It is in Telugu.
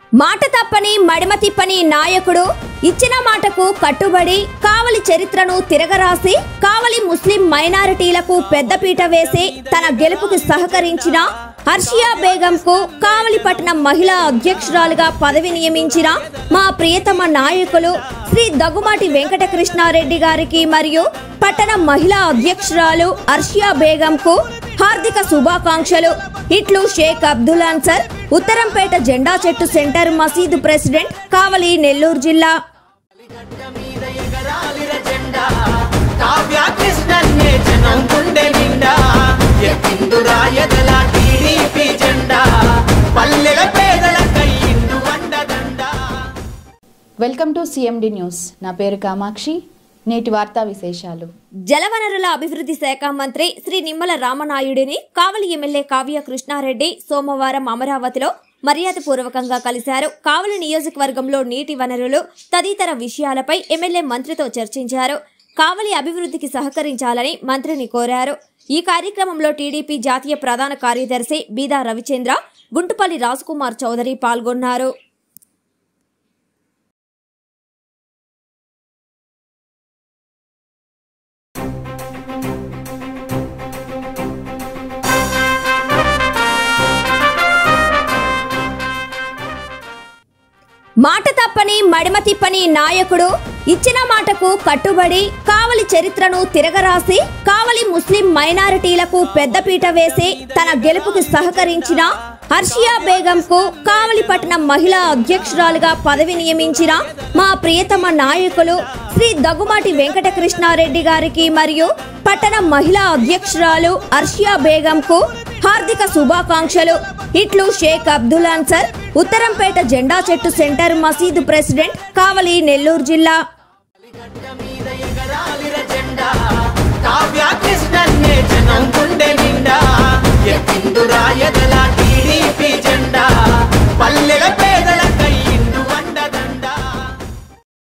మాట తప్పని మడిమ తిప్పని నాయకుడు ఇచ్చిన మాటకు కట్టుబడి కావలి చరిత్రను తిరగరాసి కావలి ముస్లిం మైనారిటీలకు పెద్దపీట వేసి తన గెలుపుకు సహకరించిన హర్షియా బేగంకు కావలి పట్టణం మహిళా అధ్యక్షురాలుగా పదవి నియమించిన మా ప్రియతమ నాయకులు శ్రీ దగ్గుమాటి వెంకటకృష్ణారెడ్డి గారికి మరియు పట్టణ మహిళా అధ్యక్షురాలు హర్షియా బేగంకు హార్దిక శుభాకాంక్షలు ఇట్లు షేక్ అబ్దుల్ అన్సర్ ఉత్తరంపేట జెండా చెట్టు సెంటర్ మసీదు ప్రెసిడెంట్ కావలి నెల్లూరు జిల్లా మీద ఎగరాలిర జెండా కావ్య కృష్ణన్నే జనం గుండె నిండా ఎక్కిందురా ఎదల టీడీపీ జెండా పల్లెల పేదల కయ్యిండు వండదండా వెల్కమ్ టు సిఎండి న్యూస్ నా పేరు కామాక్షి నేటి వార్తా విశేషాలు జలవనరుల అభివృద్ధి శాఖ మంత్రి శ్రీ నిమ్మల రామనాయుడిని కావలి ఎమ్మెల్యే కావ్య కృష్ణారెడ్డి సోమవారం అమరావతిలో మర్యాదపూర్వకంగా కలిశారు కావలి నియోజకవర్గంలో నీటి వనరులు తదితర విషయాలపై ఎమ్మెల్యే మంత్రితో చర్చించారు కావలి అభివృద్ధికి సహకరించాలని మంత్రిని కోరారు ఈ కార్యక్రమంలో టీడీపీ జాతీయ ప్రధాన కార్యదర్శి బీదా రవిచంద్ర గుంటుపల్లి రాజ్కుమార్ చౌదరి పాల్గొన్నారు మాట తప్పని మడిమ తిప్పని నాయకుడు ఇచ్చిన మాటకు కట్టుబడి కావలి చరిత్రను తిరగరాసి కావలి ముస్లిం మైనారిటీలకు పెద్దపీట వేసి తన గెలుపుకు సహకరించిన హర్షియా బేగంకు కావలి పట్టణం మహిళా అధ్యక్షురాలుగా పదవి నియమించిన మా ప్రియతమ నాయకులు శ్రీ దగ్గుమాటి వెంకటకృష్ణారెడ్డి గారికి మరియు పట్టణ మహిళా అధ్యక్షురాలు హర్షియా బేగంకు హార్దిక శుభాకాంక్షలు ఇట్లు షేక్ అబ్దుల్ అన్సర్ ఉత్తరంపేట జెండా చెట్టు సెంటర్ మసీదు ప్రెసిడెంట్ కావలి నెల్లూరు జిల్లా మీద ఎగరాలిర జెండా కావ్య కృష్ణన్నే జనం గుండె నిండా ఎక్కిందురా ఎదల